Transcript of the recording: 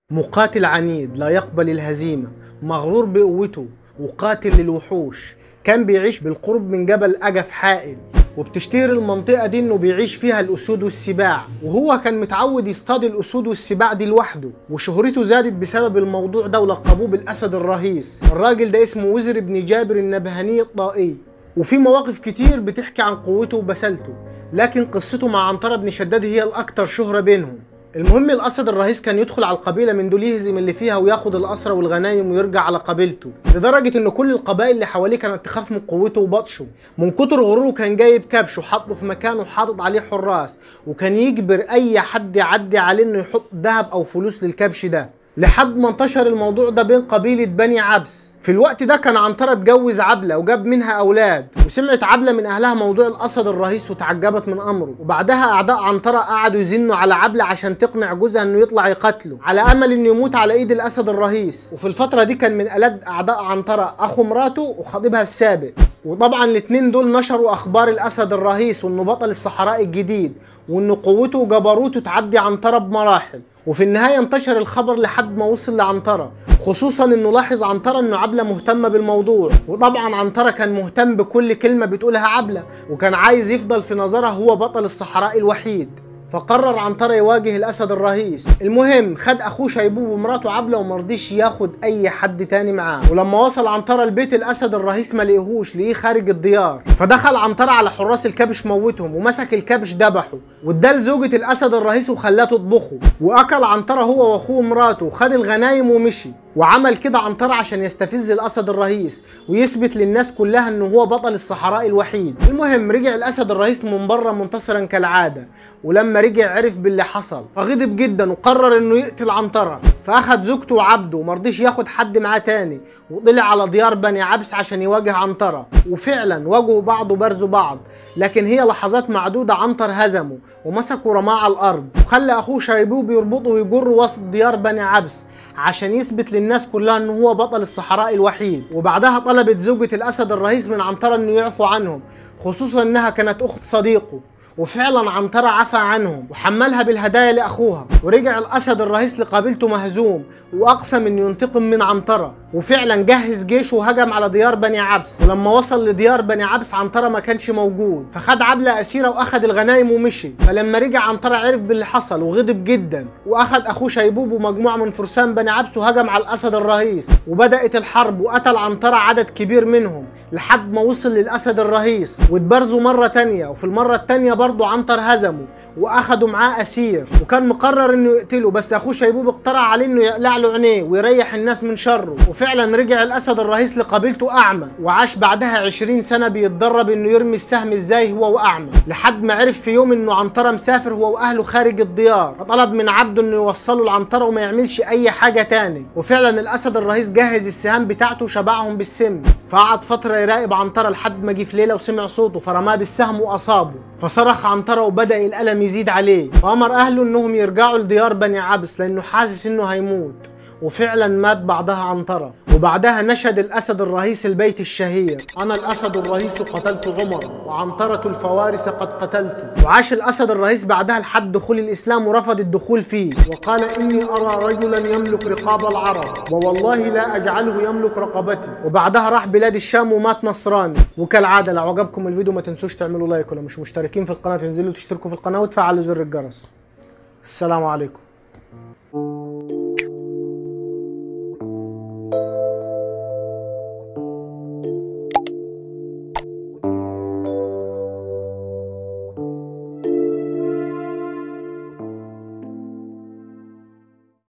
مقاتل عنيد لا يقبل الهزيمة مغرور بقوته وقاتل للوحوش كان بيعيش بالقرب من جبل أجف حائل وبتشتهر المنطقة دي انه بيعيش فيها الأسود والسباع وهو كان متعود يصطاد الأسود والسباع دي لوحده وشهرته زادت بسبب الموضوع ده ولقبوه بالأسد الرهيس الراجل ده اسمه وزر بن جابر النبهاني الطائي وفي مواقف كتير بتحكي عن قوته وبسالته لكن قصته مع عنترة بن شداد هي الأكثر شهرة بينهم المهم الاسد الرئيس كان يدخل على القبيله من دول يهزم اللي فيها وياخد الاسرى والغنايم ويرجع على قبيلته لدرجه ان كل القبائل اللي حواليه كانت تخاف من قوته وبطشه من كتر غروره كان جايب كبش وحاطه في مكانه وحاطط عليه حراس وكان يجبر اي حد يعدي عليه انه يحط ذهب او فلوس للكبش ده لحد ما انتشر الموضوع ده بين قبيلة بني عبس في الوقت ده كان عنترة اتجوز عبلة وجاب منها أولاد وسمعت عبلة من أهلها موضوع الأسد الرهيس وتعجبت من أمره وبعدها أعداء عنترة قعدوا يزنوا على عبلة عشان تقنع جوزها إنه يطلع يقتله على أمل إنه يموت على إيد الأسد الرهيس وفي الفترة دي كان من ألد أعداء عنترة أخو مراته وخطيبها السابق وطبعا الاتنين دول نشروا اخبار الاسد الرهيس وانه بطل الصحراء الجديد وانه قوته وجبروته تعدي عنترة بمراحل وفي النهاية انتشر الخبر لحد ما وصل لعنترة خصوصا انه لاحظ عنترة انه عبلة مهتمة بالموضوع وطبعا عنترة كان مهتم بكل كلمة بتقولها عبلة وكان عايز يفضل في نظرها هو بطل الصحراء الوحيد فقرر عنترة يواجه الاسد الرهيس المهم خد اخوه شيبوب ومراته عبلة ومرضيش ياخد اي حد تاني معاه ولما وصل عنترة البيت الاسد الرهيس ما لقيهوش لقيه خارج الديار فدخل عنترة على حراس الكبش موتهم ومسك الكبش ذبحه واداه لزوجة الاسد الرهيس وخلاه تطبخه واكل عنترة هو واخوه ومراته وخد الغنايم ومشي وعمل كده عنترة عشان يستفز الاسد الرهيس ويثبت للناس كلها انه هو بطل الصحراء الوحيد المهم رجع الاسد الرهيس من بره منتصرا كالعاده ولما رجع عرف باللي حصل فغضب جدا وقرر انه يقتل عنترة فاخد زوجته وعبده ومرضيش ياخد حد معاه تاني وطلع على ديار بني عبس عشان يواجه عنترة وفعلا واجهوا بعض وبرزوا بعض لكن هي لحظات معدودة عنتر هزمه ومسكوا رماه على الارض وخلى اخوه شيبوب يربطه ويجره وسط ديار بني عبس عشان يثبت للناس كلها انه هو بطل الصحراء الوحيد وبعدها طلبت زوجة الاسد الرئيس من عنترة انه يعفو عنهم خصوصا انها كانت اخت صديقه وفعلا عنترة عفى عنهم وحملها بالهدايا لاخوها ورجع الاسد الرئيس لقبيلته مهزوم واقسم انه ينتقم من عنترة وفعلا جهز جيشه وهجم على ديار بني عبس ولما وصل لديار بني عبس عنترة ما كانش موجود فخد عبلة اسيرة واخد الغنايم ومشي فلما رجع عنترة عرف باللي حصل وغضب جدا واخد اخوه شيبوب ومجموعة من فرسان بني عبس وهجم على الاسد الرئيس وبدأت الحرب وقتل عنترة عدد كبير منهم لحد ما وصل للاسد الرئيس واتبارزوا مرة تانية وفي المرة التانية برضه عنتر هزمه واخدوا معاه اسير وكان مقرر انه يقتله بس اخوه شيبوب اقترح عليه انه يقلع له عينيه ويريح الناس من شره وفعلا رجع الاسد الرئيس لقبيلته اعمى وعاش بعدها 20 سنه بيتدرب انه يرمي السهم ازاي هو واعمى لحد ما عرف في يوم انه عنتره مسافر هو واهله خارج الديار فطلب من عبده انه يوصله لعنتره وما يعملش اي حاجه تاني وفعلا الاسد الرئيس جهز السهام بتاعته وشبعهم بالسم فقعد فتره يراقب عنتره لحد ما جه في ليله وسمع صوته فرماه بالسهم واصابه فصرخ عنتره وبدا الالم يزيد عليه فامر اهله انهم يرجعوا لديار بني عبس لانه حاسس انه هيموت وفعلا مات بعدها عنترة وبعدها نشد الأسد الرئيس البيت الشهير أنا الأسد الرئيس قتلت عمر وعنترة الفوارس قد قتلت وعاش الأسد الرئيس بعدها لحد دخول الإسلام ورفض الدخول فيه وقال إني أرى رجلا يملك رقاب العرب ووالله لا أجعله يملك رقبتي وبعدها راح بلاد الشام ومات نصراني وكالعادة لو عجبكم الفيديو ما تنسوش تعملوا لايك ولو مش مشتركين في القناة تنزلوا تشتركوا في القناة وتفعلوا زر الجرس السلام عليكم